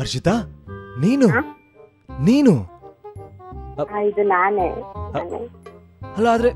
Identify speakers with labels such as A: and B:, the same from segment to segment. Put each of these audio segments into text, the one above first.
A: ಹರ್ಷಿತಾ ನೀನು
B: ಹಾ?
A: ನೀನು
B: ಆ, ಇದು ನಾನೇ ನಾನೇ.
A: ಅಲ್ಲ ಆದ್ರೆ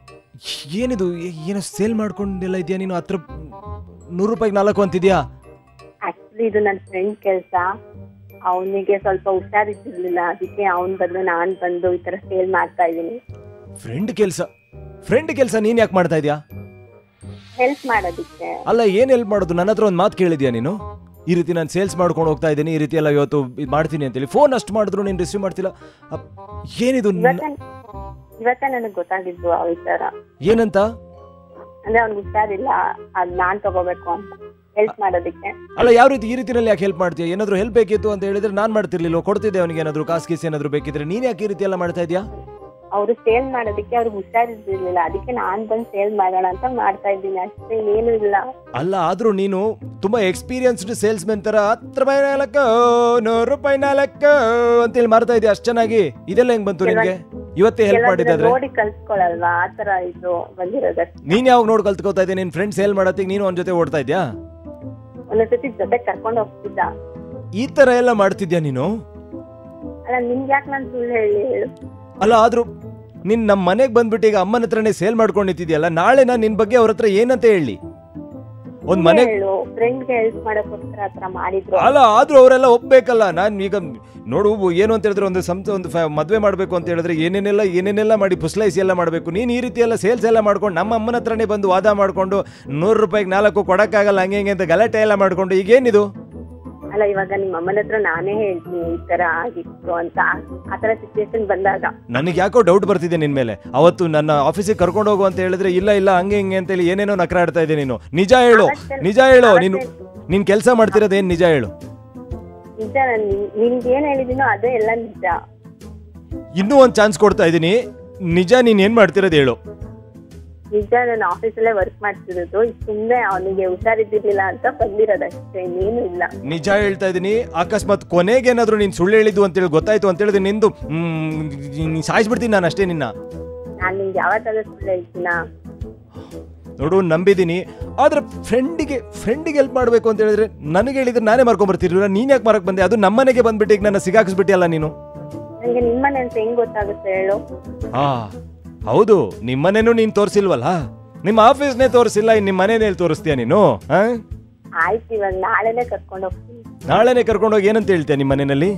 A: ಏನಿದು ಏ- ಏನೋ ಸೇಲ್ ಮಾಡ್ಕೊಂಡೆಲ್ಲ ಇದೆಯಾ ನೀನು ಹತ್ರ ನೂರು ರೂಪಾಯಿಗೆ ನಾಲ್ಕು ಅಂತಿದ್ಯಾ
B: ಆಕ್ಚುಲಿ ಇದು ನನ್ನ ಫ್ರೆಂಡ್ ಕೆಲಸ ಅವನಿಗೆ ಸ್ವಲ್ಪ ಹುಷಾರಿದ್ದಿರ್ಲಿಲ್ಲ ಅದಕ್ಕೆ ಅವನ್ ಬದಲು ನಾನ್ ಬಂದು ಈ ತರ ಸೇಲ್ ಮಾಡ್ತಾ ಇದೀನಿ
A: ಫ್ರೆಂಡ್ ಕೆಲಸ ಫ್ರೆಂಡ್ ಕೆಲಸ ನೀನ್ ಯಾಕೆ ಮಾಡ್ತಾ ಇದೀಯಾ
B: ಹೆಲ್ಪ್ ಮಾಡೋದಿಕ್ಕೆ
A: ಅಲ್ಲ ಏನ್ ಹೆಲ್ಪ್ ಮಾಡೋದು ನನ್ನ ಹತ್ರ ಒಂದು ಮಾತು ಕೇಳಿದ್ಯಾ ನೀನು ಈ ರೀತಿ ನಾನು ಸೇಲ್ಸ್ ಮಾಡ್ಕೊಂಡು ಹೋಗ್ತಾ ಇದ್ದೀನಿ ಈ ರೀತಿ ಎಲ್ಲ ಇವತ್ತು ಇದ್ ಮಾಡ್ತೀನಿ ಅಂತೇಳಿ ಫೋನ್ ಅಷ್ಟು ಮಾಡಿದ್ರು ನೀನು ರಿಸೀವ್ ಮಾಡ್ತಿಲ್ಲ ಅಪ್, ಏನಿದು ನ-
B: ಇವತ್ತ ಇವತ್ತ ನನಗ್ ಗೊತ್ತಾಗಿದ್ದು ಆ ವಿಚಾರ
A: ಏನಂತ
B: ಅಂದ್ರೆ ಅವ್ನಿಗೆ ಹುಷಾರಿಲ್ಲ ಅದ್ ನಾನ್ ತಗೋಬೇಕು ಅಂತ ಹೆಲ್ಪ್ ಮಾಡೋದಿಕ್ಕೆ
A: ಅಲ್ಲ ಯಾವ ರೀತಿ ಈ ರೀತಿನಲ್ಲಿ ಯಾಕೆ ಹೆಲ್ಪ್ ಮಾಡ್ತೀಯ ಏನಾದ್ರು ಹೆಲ್ಪ್ ಬೇಕಿತ್ತು ಅಂತ ಹೇಳಿದ್ರೆ ನಾನು ಮಾಡ್ತಿರ್ಲಿಲ್ಲ ಕೊಡ್ತಿದ್ದೆ ಅವನಿಗೆ ಏನಾದ್ರು ಕಾಸು ಗೀಸ್ ಏನಾದ್ರು ಬೇಕಿದ್ರೆ ನೀನ್ ಯಾಕೆ ಈ ರೀತಿ ಎಲ್ಲ ಮಾಡ್ತಾ ಇದೀಯಾ
B: ಅವ್ರು ಸೇಲ್ ಮಾಡೋದಿಕ್ಕೆ ಅವ್ರಿಗೆ ಹುಷಾರಿದ್ದಿರ್ಲಿಲ್ಲ ಅದಕ್ಕೆ ನಾನ್ ಬಂದ್ ಸೇಲ್ ಮಾಡೋಣ ಅಂತ ಮಾಡ್ತಾ ಇದ್ದೀನಿ ಅಷ್ಟೇ ಏನು ಇಲ್ಲ
A: ಅಲ್ಲ ಆದ್ರೂ ನೀನು ತುಂಬಾ ಎಕ್ಸ್ಪೀರಿಯನ್ಸ್ಡ್ ಸೇಲ್ಸ್ ಮೆನ್ ತರ ಹತ್ತು ರೂಪಾಯಿ ನಾಲ್ಕು ನೂರು ರೂಪಾಯಿ ನಾಲ್ಕು ಅಂತೇಳಿ ಮಾರ್ತಾ ಇದೆಯಾ ಅಷ್ಟು ಚೆನ್ನಾಗಿ ಇದೆಲ್ಲ ಹೆಂಗ್ ಬಂತು ನಿನ್ಗೆ ಇವತ್ತೇ ಹೆಲ್ಪ್
B: ಕೆಲವೊಂದು
A: ಮಾಡಿದ್ದಾದ್ರೆ
B: ನೋಡಿ ಕಲ್ತ್ಕೊಳಲ್ವಾ ಆತರ ಇದು ಬಂದಿರೋದಷ್ಟೇ
A: ನೀನ್ ಯಾವಾಗ ನೋಡಿ ಕಲ್ತ್ಕೋತಾ ಇದ್ದೆ ನಿನ್ ಫ್ರೆಂಡ್ ಸೇಲ್ ಮಾಡತ್ತಿಗೆ ನೀನು ಅವನ ಜೊತೆ ಓಡ್ತಾ ಇದ್ಯಾ
B: ಒಂದೊಂದ್ಸತಿ ಜೊತೆ ಕರ್ಕೊಂಡು ಹೋಗ್ತಿದ್ದ
A: ಈ ತರ ಎಲ್ಲ ಮಾಡ್ತಿದ್ಯಾ ನೀನು
B: ಅಲ್ಲ ನಿಮ್ಗೆ ಯಾಕೆ ನಾನು ಸುಳ್ಳು ಹೇಳಿ ಹೇಳು
A: ಅಲ್ಲ ಆದ್ರೂ ನೀನ್ ನಮ್ಮ ಮನೆಗೆ ಬಂದ್ಬಿಟ್ಟು ಈಗ ಅಮ್ಮನ ಹತ್ರನೇ ಸೇಲ್ ಮಾಡ್ಕೊಂಡು ನಿಂತಿದ್ಯಲ್ಲ ನಾಳೆ ನಾನು ನಿನ್ ಬಗ್ಗೆ ಅವ್ರ ಹತ್ರ ಏನಂತ ಹೇಳಿ ಒಂದ್ ಮನೆ
B: ಹೇಳು ಫ್ರೆಂಡ್ಗೆ ಹೆಲ್ಪ್ ಮಾಡಕ್ಕೋಸ್ಕರ ಆತರ ಮಾಡಿದ್ರು
A: ಅಲ್ಲ ಆದ್ರೂ ಅವರೆಲ್ಲ ಒಪ್ಬೇಕಲ್ಲ ನಾನು ಈಗ ನೋಡು ಏನು ಅಂತ ಹೇಳಿದ್ರೆ ಒಂದು ಸಂತ ಒಂದು ಫ್ಯಾ- ಮದ್ವೆ ಮಾಡ್ಬೇಕು ಅಂತ ಹೇಳಿದ್ರೆ ಏನೇನೆಲ್ಲ ಏನೇನೆಲ್ಲ ಮಾಡಿ ಪುಸ್ಲೈಸಿ ಎಲ್ಲ ಮಾಡಬೇಕು ನೀನು ಈ ರೀತಿ ಎಲ್ಲ ಸೇಲ್ಸ್ ಎಲ್ಲ ಮಾಡ್ಕೊಂಡು ನಮ್ಮ ಅಮ್ಮನ ಹತ್ರನೇ ಬಂದು ವಾದ ಮಾಡ್ಕೊಂಡು ನೂರು ರೂಪಾಯಿಗೆ ನಾಲ್ಕು ಕೊಡಕ್ಕಾಗಲ್ಲ ಹಂಗೆ ಹಿಂಗೆ ಅಂತ ಗಲಾಟೆ ಎಲ್ಲ ಮಾಡ್ಕೊಂಡು ಈಗೇನಿದು
B: ಅಲ್ಲ ಇವಾಗ ನಿಮ್ಮ ಅಮ್ಮನ ಹತ್ರ ನಾನೇ ಹೇಳ್ತೀನಿ ಈ ತರ ಆಗಿತ್ತು ಅಂತ ಆತರ ಸಿಚುವೇಶನ್ ಬಂದಾಗ
A: ನನಗೆ ಯಾಕೋ ಡೌಟ್ ಬರ್ತಿದೆ ನಿನ್ ಮೇಲೆ ಅವತ್ತು ನನ್ನ ಆಫೀಸಿಗೆ ಕರ್ಕೊಂಡು ಹೋಗು ಅಂತ ಹೇಳಿದ್ರೆ ಇಲ್ಲ ಇಲ್ಲ ಹಂಗೆ ಹಿಂಗೆ ಅಂತೇಳಿ ಏನೇನೋ ನಕರ ಆಡ್ತಾ ಇದೆ ನೀನು ನಿಜ ಹೇಳು
B: ಅವತ್ತೇ-
A: ನಿಜ ಹೇಳು ನೀನು ನೀನ್ ಕೆಲಸ ಮಾಡ್ತಿರೋದೇನ್ ನಿಜ ಹೇಳು
B: ನಿಜ ನಾನು ನಿಮ್ಗೆ ಏನ್ ಹೇಳಿದೀನೋ ಅದೇ ಎಲ್ಲ ನಿಜ
A: ಇನ್ನೂ ಒಂದು ಚಾನ್ಸ್ ಕೊಡ್ತಾ ಇದ್ದೀನಿ ನಿಜ ನೀನ್ ಏನ್ ಮಾಡ್ತಿರೋದು ಹೇಳು
B: ನಿಜ ನಾನು ಆಫೀಸಲ್ಲೇ ವರ್ಕ್ ಮಾಡ್ತಿರೋದು ಸುಮ್ಮನೆ ಅವನಿಗೆ ಹುಷಾರಿದ್ದಿರ್ಲಿಲ್ಲ ಅಂತ ಬಂದಿರೋದಷ್ಟೇ ಇನ್ನೇನು ಇಲ್ಲ
A: ನಿಜ ಹೇಳ್ತಾ ಇದ್ದೀನಿ ಅಕಸ್ಮಾತ್ ಕೊನೆಗೇನಾದ್ರೂ ನೀನ್ ಸುಳ್ಳು ಹೇಳಿದ್ದು ಅಂತೇಳಿ ಗೊತ್ತಾಯ್ತು ಅಂತ ಹೇಳಿದ್ರೆ ನಿಂದು ಹ್ಮ್, ನೀನ್ ಸಾಯಿಸ್ಬಿಡ್ತೀನಿ ನಾನು ಅಷ್ಟೇ ನಿನ್ನ
B: ನಾನ್ ನಿಮ್ಗೆ ಯಾವತ್ತಾದ್ರೂ ಸುಳ್ಳು ಹೇಳ್ತೀನಾ
A: ನೋಡು ನಂಬಿದ್ದೀನಿ ಆದ್ರೆ ಫ್ರೆಂಡಿಗೆ ಫ್ರೆಂಡಿಗೆ ಹೆಲ್ಪ್ ಮಾಡಬೇಕು ಅಂತ ಹೇಳಿದ್ರೆ ನನಗೆ ಹೇಳಿದ್ರೆ ನಾನೇ ಮಾರ್ಕೊಂಡ್ಬರ್ತಿರ್ಲಿಲ್ಲ ನೀನ್ ಯಾಕೆ ಮಾರಕ್ ಬಂದೆ ಅದು ನಮ್ಮನೆಗೆ ಬಂದ್ಬಿಟ್ಟು ಈಗ ನನ್ನ ಸಿಗಾಕಿಸ್ಬಿಟ್ಟಿಯಲ್ಲ ನೀನು
B: ನಂಗೆ ನಿಮ್ಮನೆ ಅಂತ ಹೆಂಗ್ ಗೊತ್ತಾಗುತ್ತೆ ಹೇಳು
A: ಆ ಹೌದು ನಿಮ್ಮನೇನು ನೀನ್ ತೋರಿಸಿಲ್ವಲ್ಲ ನಿಮ್ಮ ಆಫೀಸ್ನೇ ತೋರಿಸಿಲ್ಲ ಇನ್ ನಿಮ್ಮ ಮನೇನೇ ತೋರಿಸ್ತೀಯ ನೀನು ಆ?
B: ಆಯ್ತು ಇವಾಗ ನಾಳೆನೆ ಕರ್ಕೊಂಡು ಹೋಗ್ತೀನಿ
A: ನಾಳೆನೆ ಕರ್ಕೊಂಡೋಗಿ ಏನಂತ ಹೇಳ್ತೀಯ ನಿಮ್ಮ ಮನೆಯಲ್ಲಿ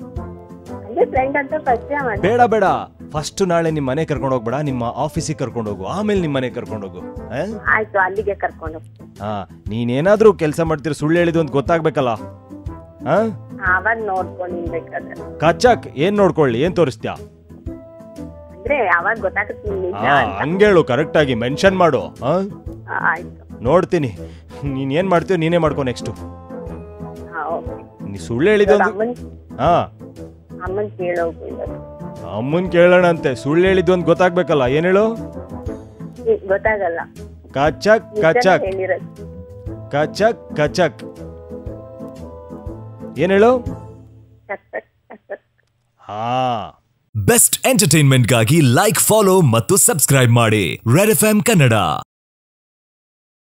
B: ಅಂದ್ರೆ ಫ್ರೆಂಡ್ ಅಂತ ಪರಿಚಯ ಮಾಡಿ
A: ಬೇಡ ಬೇಡ ಫಸ್ಟ್ ನಾಳೆ ನಿಮ್ಮ ಮನೆ ಕರ್ಕೊಂಡು ಹೋಗ್ಬೇಡ ನಿಮ್ಮ ಆಫೀಸಿಗೆ ಕರ್ಕೊಂಡು ಹೋಗು ಆಮೇಲೆ ನಿಮ್ಮ ಮನೆ ಕರ್ಕೊಂಡು ಹೋಗು ಆ?
B: ಆಯ್ತು ಅಲ್ಲಿಗೆ ಕರ್ಕೊಂಡು ಹೋಗ್ತೀನಿ
A: ಆ ನೀನೇನಾದ್ರೂ ಕೆಲಸ ಮಾಡ್ತೀರ ಸುಳ್ಳು ಹೇಳಿದ್ದು ಅಂತ ಗೊತ್ತಾಗ್ಬೇಕಲ್ಲ ಆ
B: ಆವಾಗ ನೋಡ್ಕೊಂಡು ನಿಲ್ಬೇಕಾದ್ರೆ
A: ಕಚ್ಚಕ್ ಏನ್ ನೋಡ್ಕೊಳ್ಳಿ ಏನ್ ತೋರಿಸ್ತ್ಯಾ
B: ಅಂದ್ರೆ ಅವಾಗ ಗೊತ್ತಾಗುತ್ತೆ ನಿಮ್ಗೆ ನಿಜ
A: ಆ
B: ಅಂತ.
A: ಹಂಗೇಳು ಕರೆಕ್ಟ್ ಆಗಿ ಮೆನ್ಷನ್ ಮಾಡು ಆ
B: ಆ, ಆಯ್ತು
A: ನೋಡ್ತೀನಿ ನೀನ್ ಏನ್ ಮಾಡ್ತೀಯೋ ನೀನೇ ಮಾಡ್ಕೊ ನೆಕ್ಸ್ಟ್
B: ಹಾ ಓಕೆ
A: ನೀ ಸುಳ್ಳು ಹೇಳಿದ್ದು
B: ಇವಾಗ
A: ಒಂದು
B: ಅಮ್ಮನ್
A: ಹಾ
B: ಅಮ್ಮನ್ ಕೇಳೋಗು ಇವಾಗ
A: ಅಮ್ಮನ್ ಕೇಳೋಣ ಅಂತೆ ಸುಳ್ಳು ಹೇಳಿದ್ದು ಅಂತ ಗೊತ್ತಾಗ್ಬೇಕಲ್ಲ ಏನ್ ಹೇಳು
B: ಈ- ಗೊತ್ತಾಗಲ್ಲ
A: ಕಚಕ್
B: ನಿಜಾನೇ
A: ಕಚಕ್
B: ಹೇಳಿರೋದು
A: ಕಚಕ್ ಕಚಕ್ ಏನ್ ಹೇಳು
B: ಟಕ್ ಟಕ್ ಟಕ್ ಟಕ್.
A: ಹಾ
C: ಬೆಸ್ಟ್ ಎಂಟರ್ಟೈನ್ಮೆಂಟ್ಗಾಗಿ ಲೈಕ್ ಫಾಲೋ ಮತ್ತು ಸಬ್ಸ್ಕ್ರೈಬ್ ಮಾಡಿ ರೆಡ್ ಎಫ್ ಕನ್ನಡ